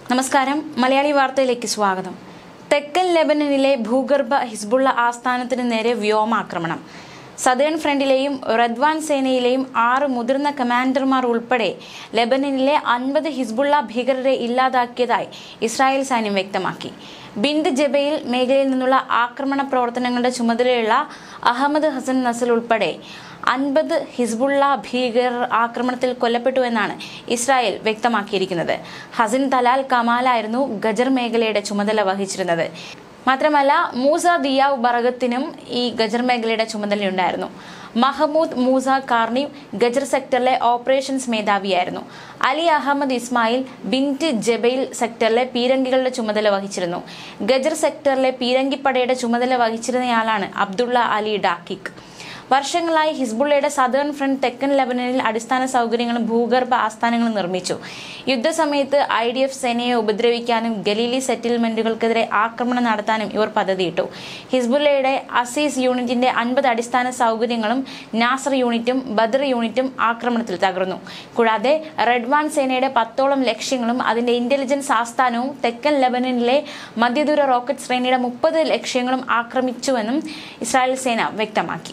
നമസ്കാരം മലയാളി വാർത്തയിലേക്ക് സ്വാഗതം തെക്കൻ ലെബനനിലെ ഭൂഗർഭ ഹിസ്ബുള്ള ആസ്ഥാനത്തിന് നേരെ വ്യോമാക്രമണം സദേൺ ഫ്രണ്ടിലെയും റദ്വാൻ സേനയിലെയും ആറ് മുതിർന്ന കമാൻഡർമാർ ഉൾപ്പെടെ ലെബനനിലെ അൻപത് ഹിസ്ബുള്ള ഭീകരരെ ഇല്ലാതാക്കിയതായി ഇസ്രായേൽ സൈന്യം വ്യക്തമാക്കി ബിന്ദ് ജബയിൽ മേഖലയിൽ നിന്നുള്ള ആക്രമണ പ്രവർത്തനങ്ങളുടെ ചുമതലയുള്ള അഹമ്മദ് ഹസൻ നസൽ ഉൾപ്പെടെ അൻപത് ഹിസ്ബുള്ള ഭീകരർ ആക്രമണത്തിൽ കൊല്ലപ്പെട്ടു എന്നാണ് ഇസ്രായേൽ വ്യക്തമാക്കിയിരിക്കുന്നത് ഹസൻ തലാൽ കമാലായിരുന്നു ഗജർ മേഖലയുടെ ചുമതല വഹിച്ചിരുന്നത് മാത്രമല്ല മൂസ ദിയാവ് ബറഗത്തിനും ഈ ഗജർ മേഖലയുടെ ചുമതലയുണ്ടായിരുന്നു മഹമ്മൂദ് മൂസ കാർണി ഗജർ സെക്ടറിലെ ഓപ്പറേഷൻസ് മേധാവിയായിരുന്നു Ali Ahmed Ismail Bint Jbeil സെക്ടറിലെ പീരങ്കികളുടെ ചുമതല വഹിച്ചിരുന്നു ഗജർ സെക്ടറിലെ പീരങ്കിപ്പടയുടെ ചുമതല വഹിച്ചിരുന്നയാളാണ് അബ്ദുള്ള അലി ഡാക്കിക് വർഷങ്ങളായി ഹിസ്ബുള്ളയുടെ സദേൺ ഫ്രണ്ട് തെക്കൻ ലെബനനിൽ അടിസ്ഥാന സൗകര്യങ്ങളും ഭൂഗർഭ ആസ്ഥാനങ്ങളും നിർമ്മിച്ചു യുദ്ധസമയത്ത് ഐ ഡി എഫ് സേനയെ ഉപദ്രവിക്കാനും ഗലീലി സെറ്റിൽമെന്റുകൾക്കെതിരെ ആക്രമണം നടത്താനും ഇവർ പദ്ധതിയിട്ടു ഹിസ്ബുള്ളയുടെ അസീസ് യൂണിറ്റിന്റെ അൻപത് അടിസ്ഥാന സൗകര്യങ്ങളും നാസർ യൂണിറ്റും ബദർ യൂണിറ്റും ആക്രമണത്തിൽ തകർന്നു കൂടാതെ റെഡ്വാൻ സേനയുടെ പത്തോളം ലക്ഷ്യങ്ങളും അതിന്റെ ഇന്റലിജൻസ് ആസ്ഥാനവും തെക്കൻ ലെബനനിലെ മധ്യദൂര റോക്കറ്റ് ശ്രേണിയുടെ മുപ്പത് ലക്ഷ്യങ്ങളും ആക്രമിച്ചുവെന്നും ഇസ്രായേൽ സേന വ്യക്തമാക്കി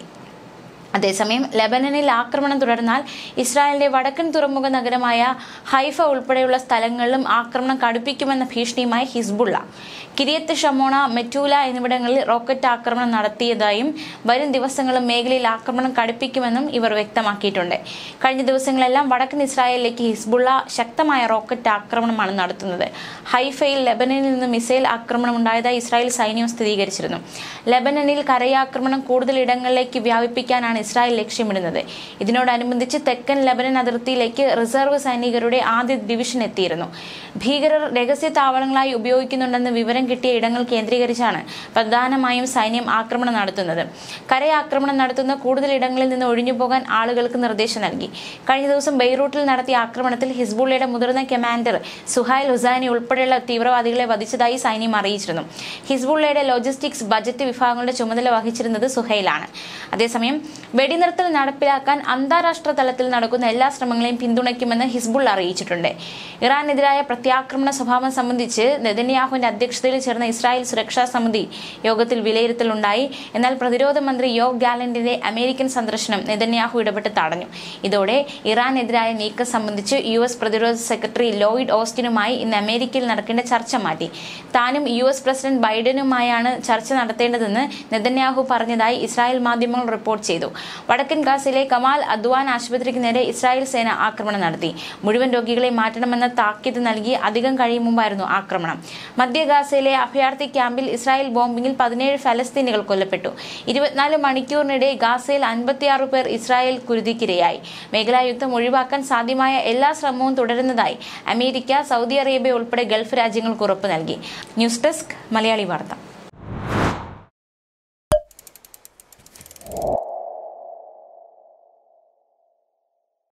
അതേസമയം ലെബനനിൽ ആക്രമണം തുടർന്നാൽ ഇസ്രായേലിന്റെ വടക്കൻ തുറമുഖ നഗരമായ ഹൈഫ ഉൾപ്പെടെയുള്ള സ്ഥലങ്ങളിലും ആക്രമണം കടുപ്പിക്കുമെന്ന ഭീഷണിയുമായി ഹിസ്ബുള്ള കിരിയത്ത് ഷമോണ മെറ്റൂല എന്നിവിടങ്ങളിൽ റോക്കറ്റ് ആക്രമണം നടത്തിയതായും വരും ദിവസങ്ങളും മേഖലയിൽ ആക്രമണം കടുപ്പിക്കുമെന്നും ഇവർ വ്യക്തമാക്കിയിട്ടുണ്ട് കഴിഞ്ഞ ദിവസങ്ങളെല്ലാം വടക്കൻ ഇസ്രായേലിലേക്ക് ഹിസ്ബുള്ള ശക്തമായ റോക്കറ്റ് ആക്രമണമാണ് നടത്തുന്നത് ഹൈഫയിൽ ലെബനനിൽ നിന്ന് മിസൈൽ ആക്രമണം ഉണ്ടായതായി ഇസ്രായേൽ സൈന്യം സ്ഥിരീകരിച്ചിരുന്നു ലെബനനിൽ കരയാക്രമണം കൂടുതൽ ഇടങ്ങളിലേക്ക് വ്യാപിപ്പിക്കാനാണ് ഇസ്രായേൽ ലക്ഷ്യമിടുന്നത് ഇതിനോടനുബന്ധിച്ച് തെക്കൻ ലെബനൻ അതിർത്തിയിലേക്ക് റിസർവ് സൈനികരുടെ ആദ്യ ഡിവിഷൻ എത്തിയിരുന്നു ഭീകരർ രഹസ്യ താവളങ്ങളായി ഉപയോഗിക്കുന്നുണ്ടെന്ന് വിവരം കിട്ടിയ ഇടങ്ങൾ കേന്ദ്രീകരിച്ചാണ് പ്രധാനമായും സൈന്യം ആക്രമണം നടത്തുന്നത് കരയാക്രമണം നടത്തുന്ന കൂടുതൽ ഇടങ്ങളിൽ നിന്ന് ഒഴിഞ്ഞുപോകാൻ ആളുകൾക്ക് നിർദ്ദേശം നൽകി കഴിഞ്ഞ ദിവസം ബെയ്റൂട്ടിൽ നടത്തിയ ആക്രമണത്തിൽ ഹിസ്ബുള്ളയുടെ മുതിർന്ന കമാൻഡർ സുഹൈൽ ഹുസൈനി ഉൾപ്പെടെയുള്ള തീവ്രവാദികളെ വധിച്ചതായി സൈന്യം അറിയിച്ചിരുന്നു ഹിസ്ബുള്ളയുടെ ലോജിസ്റ്റിക്സ് ബജറ്റ് വിഭാഗങ്ങളുടെ ചുമതല വഹിച്ചിരുന്നത് സുഹൈലാണ് അതേസമയം വെടിനിർത്തൽ നടപ്പിലാക്കാൻ അന്താരാഷ്ട്ര തലത്തിൽ നടക്കുന്ന എല്ലാ ശ്രമങ്ങളെയും പിന്തുണയ്ക്കുമെന്ന് ഹിസ്ബുൾ അറിയിച്ചിട്ടുണ്ട് ഇറാനെതിരായ പ്രത്യാക്രമണ സ്വഭാവം സംബന്ധിച്ച് നെതന്യാഹുവിന്റെ അധ്യക്ഷതയിൽ ചേർന്ന ഇസ്രായേൽ സുരക്ഷാ സമിതി യോഗത്തിൽ വിലയിരുത്തലുണ്ടായി എന്നാൽ പ്രതിരോധ മന്ത്രി യോഗ് ഗാലന്റിന്റെ അമേരിക്കൻ സന്ദർശനം നെതന്യാഹു ഇടപെട്ട് തടഞ്ഞു ഇതോടെ ഇറാനെതിരായ നീക്കം സംബന്ധിച്ച് യു എസ് പ്രതിരോധ സെക്രട്ടറി ലോയിഡ് ഓസ്റ്റിനുമായി ഇന്ന് അമേരിക്കയിൽ നടക്കേണ്ട ചർച്ച മാറ്റി താനും യു എസ് പ്രസിഡന്റ് ബൈഡനുമായാണ് ചർച്ച നടത്തേണ്ടതെന്ന് നെതന്യാഹു പറഞ്ഞതായി ഇസ്രായേൽ മാധ്യമങ്ങൾ റിപ്പോർട്ട് ചെയ്തു വടക്കൻ ഗാസയിലെ കമാൽ അദ്വാൻ ആശുപത്രിക്ക് നേരെ ഇസ്രായേൽ സേന ആക്രമണം നടത്തി മുഴുവൻ രോഗികളെ മാറ്റണമെന്ന താക്കീത് നൽകി അധികം കഴിയും മുമ്പായിരുന്നു ആക്രമണം മധ്യ ഗാസയിലെ അഭയാർത്ഥി ക്യാമ്പിൽ ഇസ്രായേൽ ബോംബിംഗിൽ പതിനേഴ് ഫലസ്തീനികൾ കൊല്ലപ്പെട്ടു ഇരുപത്തിനാല് മണിക്കൂറിനിടെ ഗാസയിൽ അൻപത്തിയാറ് പേർ ഇസ്രായേൽ കുരുതിക്കിരയായി മേഖലാ യുദ്ധം ഒഴിവാക്കാൻ സാധ്യമായ എല്ലാ ശ്രമവും തുടരുന്നതായി അമേരിക്ക സൗദി അറേബ്യ ഉൾപ്പെടെ ഗൾഫ് രാജ്യങ്ങൾക്ക് ഉറപ്പ് നൽകി ന്യൂസ് ഡെസ്ക് മലയാളി വാർത്ത